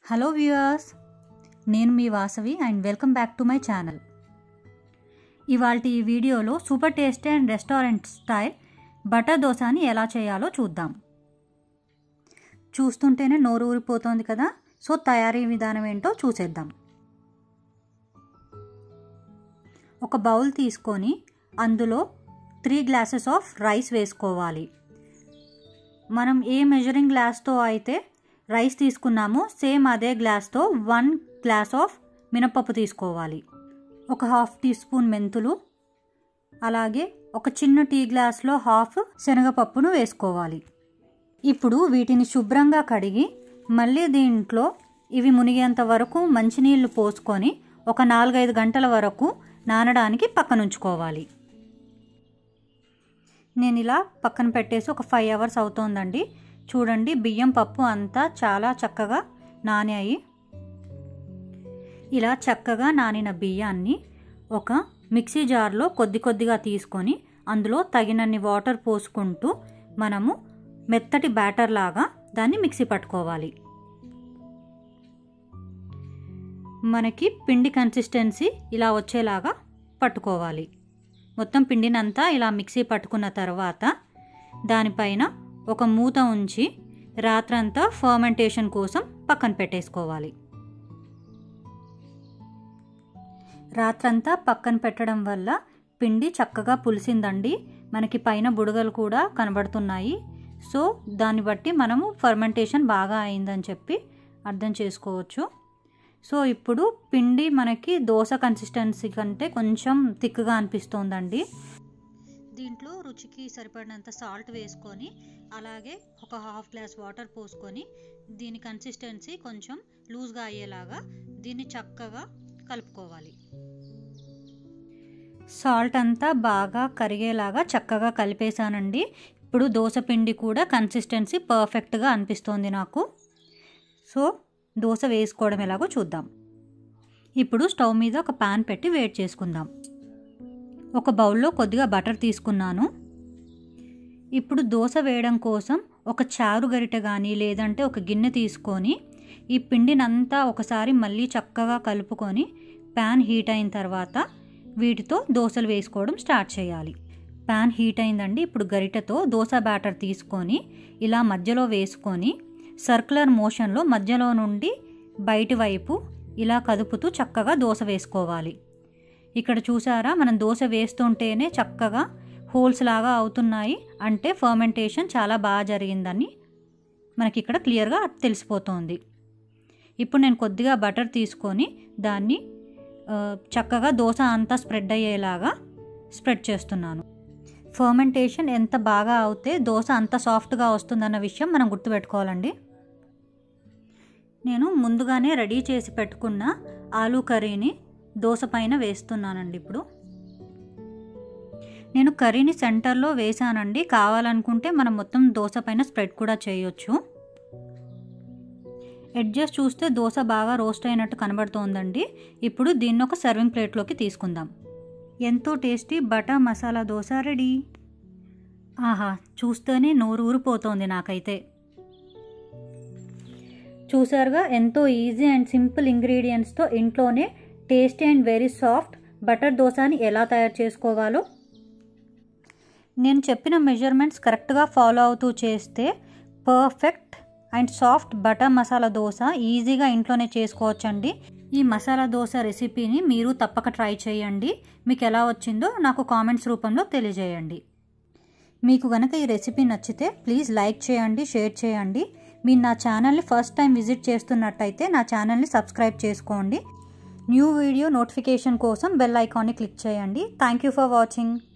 hello viewers నేను మీ Vasavi and welcome back to my channel ఇవాళ ఈ వీడియోలో super tasty and restaurant style butter దోశని ఎలా చేయాలో చూద్దాం చూస్తుంటేనే నోరు ఊరిపోతుంది కదా సో తయారీ విధానం ఏంటో చూసేద్దాం ఒక బౌల్ తీసుకొని అందులో త్రీ గ్లాసెస్ ఆఫ్ రైస్ వేసుకోవాలి మనం ఏ మెజరింగ్ గ్లాస్తో అయితే రైస్ తీసుకున్నామో సేమ్ అదే గ్లాస్తో వన్ గ్లాస్ ఆఫ్ మినపప్పు తీసుకోవాలి ఒక హాఫ్ టీ స్పూన్ మెంతులు అలాగే ఒక చిన్న టీ గ్లాస్లో హాఫ్ శనగపప్పును వేసుకోవాలి ఇప్పుడు వీటిని శుభ్రంగా కడిగి మళ్ళీ దీంట్లో ఇవి మునిగేంత వరకు మంచినీళ్ళు పోసుకొని ఒక నాలుగైదు గంటల వరకు నానడానికి పక్కనుంచుకోవాలి నేను ఇలా పక్కన పెట్టేసి ఒక ఫైవ్ అవర్స్ అవుతోందండి చూడండి బియ్యం పప్పు అంతా చాలా చక్కగా నానాయి ఇలా చక్కగా నానిన బియ్యాన్ని ఒక మిక్సీ జార్లో కొద్ది కొద్దిగా తీసుకొని అందులో తగినన్ని వాటర్ పోసుకుంటూ మనము మెత్తటి బ్యాటర్ లాగా దాన్ని మిక్సీ పట్టుకోవాలి మనకి పిండి కన్సిస్టెన్సీ ఇలా వచ్చేలాగా పట్టుకోవాలి మొత్తం పిండినంతా ఇలా మిక్సీ పట్టుకున్న తర్వాత దానిపైన ఒక మూత ఉంచి రాత్రంతా ఫర్మెంటేషన్ కోసం పక్కన పెట్టేసుకోవాలి రాత్రంతా పక్కన పెట్టడం వల్ల పిండి చక్కగా పులిసిందండి మనకి పైన బుడగలు కూడా కనబడుతున్నాయి సో దాన్ని బట్టి మనము ఫర్మెంటేషన్ బాగా అయిందని చెప్పి అర్థం చేసుకోవచ్చు సో ఇప్పుడు పిండి మనకి దోశ కన్సిస్టెన్సీ కంటే కొంచెం థిక్గా అనిపిస్తోందండి దీంట్లో రుచికి సరిపడినంత సాల్ట్ వేసుకొని అలాగే ఒక హాఫ్ గ్లాస్ వాటర్ పోసుకొని దీని కన్సిస్టెన్సీ కొంచెం లూజ్గా అయ్యేలాగా దీన్ని చక్కగా కలుపుకోవాలి సాల్ట్ అంతా బాగా కరిగేలాగా చక్కగా కలిపేశానండి ఇప్పుడు దోశ పిండి కూడా కన్సిస్టెన్సీ పర్ఫెక్ట్గా అనిపిస్తోంది నాకు సో దోశ వేసుకోవడం ఎలాగో చూద్దాం ఇప్పుడు స్టవ్ మీద ఒక ప్యాన్ పెట్టి వేడి చేసుకుందాం ఒక బౌల్లో కొద్దిగా బటర్ తీసుకున్నాను ఇప్పుడు దోశ వేయడం కోసం ఒక చారు గరిట కానీ లేదంటే ఒక గిన్నె తీసుకొని ఈ పిండినంతా ఒకసారి మళ్ళీ చక్కగా కలుపుకొని ప్యాన్ హీట్ అయిన తర్వాత వీటితో దోశలు వేసుకోవడం స్టార్ట్ చేయాలి ప్యాన్ హీట్ అయిందండి ఇప్పుడు గరిటతో దోశ బ్యాటర్ తీసుకొని ఇలా మధ్యలో వేసుకొని సర్క్యులర్ మోషన్లో మధ్యలో నుండి బయటి వైపు ఇలా కదుపుతూ చక్కగా దోశ వేసుకోవాలి ఇక్కడ చూసారా మనం దోశ వేస్తుంటేనే చక్కగా హోల్స్ లాగా అవుతున్నాయి అంటే ఫర్మెంటేషన్ చాలా బాగా జరిగిందని మనకి ఇక్కడ క్లియర్గా తెలిసిపోతుంది ఇప్పుడు నేను కొద్దిగా బటర్ తీసుకొని దాన్ని చక్కగా దోశ అంతా స్ప్రెడ్ అయ్యేలాగా స్ప్రెడ్ చేస్తున్నాను ఫర్మెంటేషన్ ఎంత బాగా అవుతే దోశ అంత సాఫ్ట్గా వస్తుందన్న విషయం మనం గుర్తుపెట్టుకోవాలండి నేను ముందుగానే రెడీ చేసి పెట్టుకున్న ఆలూ కర్రీని దోశ పైన వేస్తున్నానండి ఇప్పుడు నేను కర్రీని సెంటర్లో వేసానండి కావాలనుకుంటే మనం మొత్తం దోశ పైన స్ప్రెడ్ కూడా చేయొచ్చు ఎడ్జెస్ చూస్తే దోశ బాగా రోస్ట్ అయినట్టు కనబడుతోందండి ఇప్పుడు దీన్ని ఒక సర్వింగ్ ప్లేట్లోకి తీసుకుందాం ఎంతో tasty butter masala dosa ready ఆహా చూస్తేనే నోరు ఊరిపోతోంది నాకైతే చూసారుగా ఎంతో ఈజీ అండ్ సింపుల్ ఇంగ్రీడియంట్స్తో ఇంట్లోనే tasty and very soft butter దోశని ఎలా తయారు చేసుకోవాలో నేను చెప్పిన మెజర్మెంట్స్ కరెక్ట్గా ఫాలో అవుతూ చేస్తే perfect and soft butter masala dosa ఈజీగా ఇంట్లోనే చేసుకోవచ్చండి ఈ మసాలా దోశ రెసిపీని మీరు తప్పక ట్రై చేయండి మీకు ఎలా వచ్చిందో నాకు కామెంట్స్ రూపంలో తెలియజేయండి మీకు కనుక ఈ రెసిపీ నచ్చితే ప్లీజ్ లైక్ చేయండి షేర్ చేయండి మీరు నా ఛానల్ని ఫస్ట్ టైం విజిట్ చేస్తున్నట్టయితే నా ఛానల్ని సబ్స్క్రైబ్ చేసుకోండి న్యూ వీడియో నోటిఫికేషన్ కోసం బెల్ ఐకాన్ని క్లిక్ చేయండి థ్యాంక్ యూ ఫర్ వాచింగ్